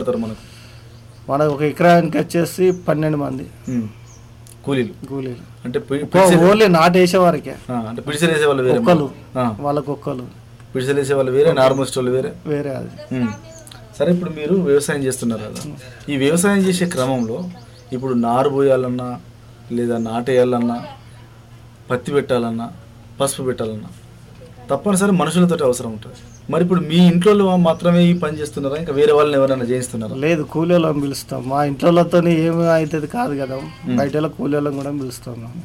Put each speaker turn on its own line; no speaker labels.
పడతారు మనకు
మన ఒక ఎకరానికి వచ్చేసి పన్నెండు మంది
ఉమ్. కూలీలు
కూలీలు
అంటే పి-
ఒక్క
పిడిసెలు-
ఓన్లీ నాటు వేసే వారికే
ఆ, అంటే పిడిసెలు వేసే వాళ్ళు వేరే
ఒక్కలు
ఆ,
వాళ్ళకు ఒక్కలు
పిడిసెలు వేసే వాళ్ళు వేరే నార్మల్ స్టోర్లు వేరే
వేరే అది
ఉమ్. సరే ఇప్పుడు మీరు వ్యవసాయం చేస్తున్నారు కదా ఈ వ్యవసాయం చేసే క్రమంలో ఇప్పుడు నారు పోయాలన్నా లేదా నాటేయాలన్నా పత్తి పెట్టాలన్నా పసుపు పెట్టాలన్నా తప్పనిసరి మనుషులతో అవసరం ఉంటుంది మరి ఇప్పుడు మీ ఇంట్లో మాత్రమే ఈ పని చేస్తున్నారా ఇంకా వేరే వాళ్ళని ఎవరైనా చేయిస్తున్నారా
లేదు కూలీలను పిలుస్తాం మా ఇంట్లోతో ఏమి అవుతుంది కాదు కదా బయట కూలీలను కూడా పిలుస్తాం మేము